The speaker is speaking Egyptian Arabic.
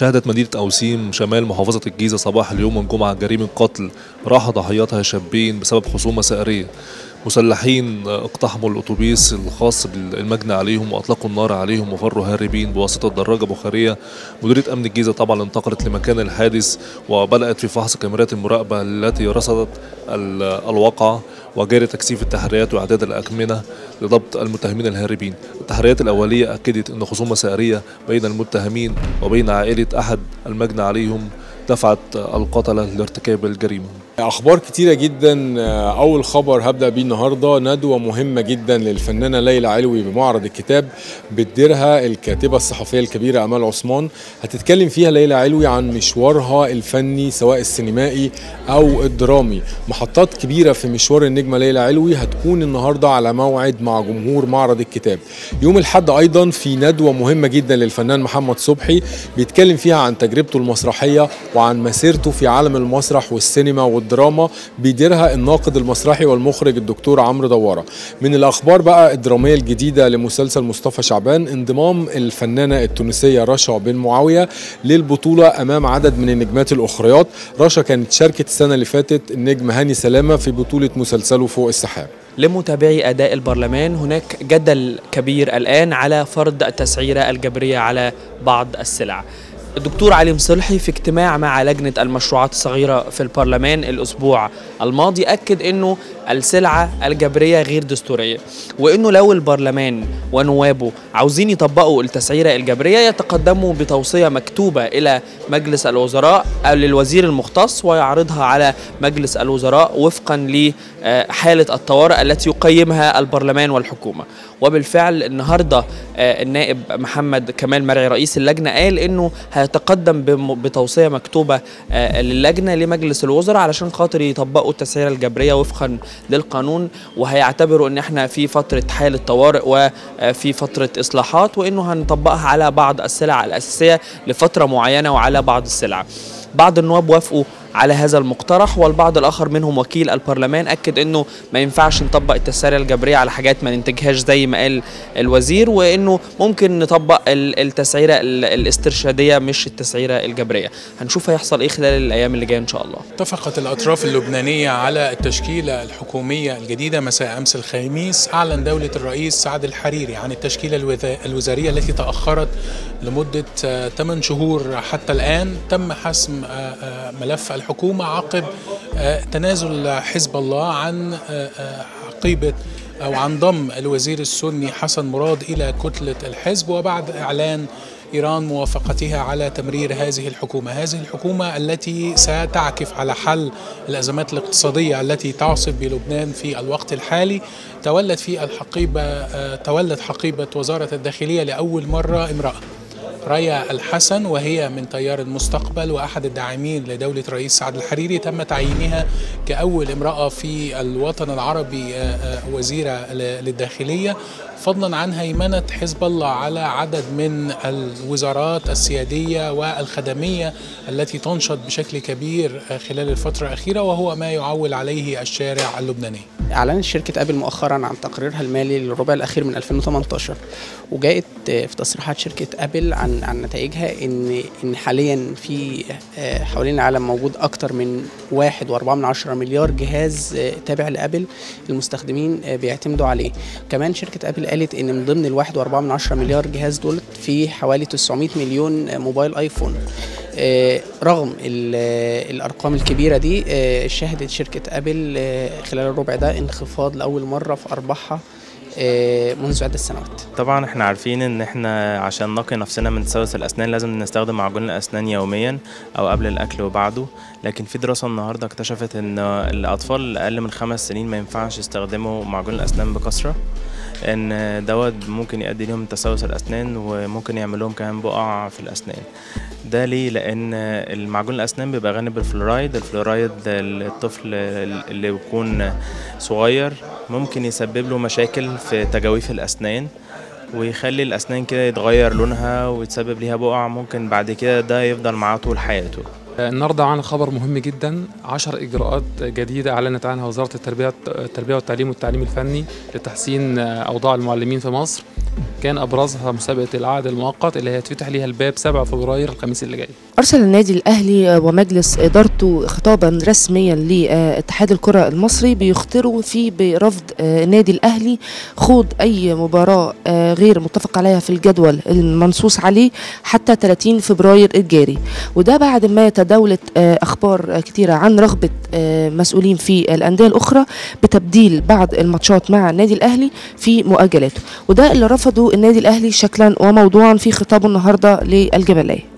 شهدت مدينة أوسيم شمال محافظة الجيزة صباح اليوم الجمعة جريمة قتل راح ضحياتها شابين بسبب خصومة سائرية مسلحين اقتحموا الأتوبيس الخاص بالمجني عليهم وأطلقوا النار عليهم وفروا هاربين بواسطة دراجة بخارية مديرية أمن الجيزة طبعا انتقلت لمكان الحادث وبدأت في فحص كاميرات المراقبة التي رصدت الواقعة وجاري تكثيف التحريات واعداد الاكمنه لضبط المتهمين الهاربين. التحريات الاوليه اكدت ان خصومه ساريه بين المتهمين وبين عائله احد المجني عليهم دفعت القتله لارتكاب الجريمه. اخبار كتيره جدا اول خبر هبدا بيه النهارده ندوه مهمه جدا للفنانه ليلى علوي بمعرض الكتاب بتديرها الكاتبه الصحفيه الكبيره امال عثمان هتتكلم فيها ليلى علوي عن مشوارها الفني سواء السينمائي او الدرامي محطات كبيره في مشوار النجمه ليلى علوي هتكون النهارده على موعد مع جمهور معرض الكتاب يوم الاحد ايضا في ندوه مهمه جدا للفنان محمد صبحي بيتكلم فيها عن تجربته المسرحيه وعن مسيرته في عالم المسرح والسينما والدراما بيديرها الناقد المسرحي والمخرج الدكتور عمرو دواره من الاخبار بقى الدراميه الجديده لمسلسل مصطفى شعبان انضمام الفنانه التونسيه رشا بن معاويه للبطوله امام عدد من النجمات الاخريات رشا كانت شاركت السنه اللي فاتت النجم هاني سلامه في بطوله مسلسله فوق السحاب لمتابعي أداء البرلمان هناك جدل كبير الآن على فرض التسعيرة الجبرية على بعض السلع الدكتور علي مصلحي في اجتماع مع لجنة المشروعات الصغيرة في البرلمان الأسبوع الماضي أكد أنه السلعة الجبرية غير دستورية وأنه لو البرلمان ونوابه عاوزين يطبقوا التسعيرة الجبرية يتقدموا بتوصية مكتوبة إلى مجلس الوزراء أو للوزير المختص ويعرضها على مجلس الوزراء وفقا لحالة الطوارئ التي يقيمها البرلمان والحكومة وبالفعل النهارده النائب محمد كمال مرعي رئيس اللجنه قال انه هيتقدم بتوصيه مكتوبه للجنه لمجلس الوزراء علشان خاطر يطبقوا التسعيره الجبريه وفقا للقانون وهيعتبروا ان احنا في فتره حاله طوارئ وفي فتره اصلاحات وانه هنطبقها على بعض السلع الاساسيه لفتره معينه وعلى بعض السلع. بعض النواب وافقوا على هذا المقترح والبعض الاخر منهم وكيل البرلمان اكد انه ما ينفعش نطبق التسعيره الجبريه على حاجات ما ننتجهاش زي ما قال الوزير وانه ممكن نطبق التسعيره الاسترشاديه مش التسعيره الجبريه هنشوف هيحصل ايه خلال الايام اللي جايه ان شاء الله اتفقت الاطراف اللبنانيه على التشكيله الحكوميه الجديده مساء امس الخميس اعلن دوله الرئيس سعد الحريري عن التشكيله الوزاريه التي تاخرت لمده 8 شهور حتى الان تم حسم ملف الحكومة عقب تنازل حزب الله عن عقيبة أو عن ضم الوزير السني حسن مراد إلى كتلة الحزب وبعد إعلان إيران موافقتها على تمرير هذه الحكومة هذه الحكومة التي ستعكف على حل الأزمات الاقتصادية التي تعصف بلبنان في الوقت الحالي تولت في الحقيبة تولت حقيبة وزارة الداخلية لأول مرة امرأة ريا الحسن وهي من تيار المستقبل واحد الداعمين لدوله رئيس سعد الحريري تم تعيينها كاول امراه في الوطن العربي وزيره للداخليه فضلا عن هيمنه حزب الله على عدد من الوزارات السياديه والخدميه التي تنشط بشكل كبير خلال الفتره الاخيره وهو ما يعول عليه الشارع اللبناني. اعلنت شركه ابل مؤخرا عن تقريرها المالي للربع الاخير من 2018 وجاءت في تصريحات شركه ابل عن عن نتائجها ان ان حاليا في حوالين العالم موجود اكثر من 1.4 مليار جهاز تابع لابل المستخدمين بيعتمدوا عليه كمان شركه ابل قالت ان من ضمن ال 1.4 مليار جهاز دول في حوالي 900 مليون موبايل ايفون رغم الارقام الكبيره دي شهدت شركه ابل خلال الربع ده انخفاض لاول مره في ارباحها منذ عدة سنوات طبعا احنا عارفين ان احنا عشان نقي نفسنا من تسوس الاسنان لازم نستخدم معجون الاسنان يوميا او قبل الاكل وبعده لكن في دراسه النهارده اكتشفت ان الاطفال الاقل من خمس سنين ما ينفعش يستخدموا معجون الاسنان بكثره ان دوت ممكن يؤدي لهم تسوس الاسنان وممكن يعمل لهم كمان بقع في الاسنان ده ليه لان المعجون الاسنان بيبقى غني بالفلورايد الفلورايد الطفل اللي بيكون صغير ممكن يسبب له مشاكل في تجاويف الاسنان ويخلي الاسنان كده يتغير لونها ويتسبب ليها بقع ممكن بعد كده ده يفضل معاه طول حياته النهارده عن خبر مهم جدا 10 اجراءات جديده اعلنت عنها وزاره التربيه التربيه والتعليم والتعليم الفني لتحسين اوضاع المعلمين في مصر كان ابرزها مسابقه العقد المؤقت اللي هيتفتح ليها الباب 7 فبراير الخميس اللي جاي أرسل النادي الأهلي ومجلس إدارته خطابا رسميا لاتحاد الكرة المصري بيخطروا فيه برفض آه، النادي الأهلي خوض أي مباراة آه، غير متفق عليها في الجدول المنصوص عليه حتى 30 فبراير الجاري وده بعد ما تداولت آه، أخبار آه، كتيرة عن رغبة آه، مسؤولين في الأندية الأخرى بتبديل بعض الماتشات مع النادي الأهلي في مؤجلاته وده اللي رفضه النادي الأهلي شكلا وموضوعا في خطابه النهارده للجبلية